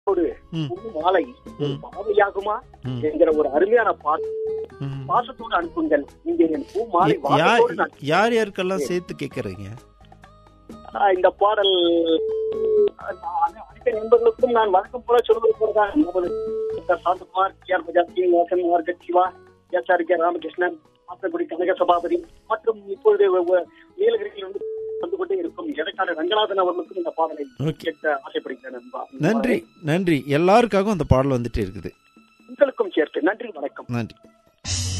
ஒரு ம். பூ மாலை ஒரு ம். பாவையாகுமா ம். என்கிற ஒரு அருமையான பாட்டு ம். பாசத்தோடு அனுப்புங்கள் இங்கே என் பூ மாலை யா- யார் வாசத்தோடு நான் யார் யாருக்கெல்லாம் சேர்த்து கேட்குறீங்க ஆ, இந்த பாடல் ஆ, நான் அனைத்து நண்பர்களுக்கும் நான் வழக்கம் போல சொல்வது போலதான் நமது doctor Santhakumar K R Bajaji Vasan market Siva S R K Ramakrishnan Athakudi Kanaka Sabapathy மற்றும் இப்பொழுது வ- வ- நீலகிரியில் வந்து வந்து கொண்டே இருக்கும் எடக்காடு ரங்கநாதன் அவர்களுக்கும் இந்த பாடலை ஓகே கேட்க ஆசைப்படுகிறேன் நண்பா நன்றி நன்றி எல்லாருக்காகவும் அந்த பாடல் வந்துட்டு இருக்குது உங்களுக்கும் சேர்த்து நன்றி வணக்கம் நன்றி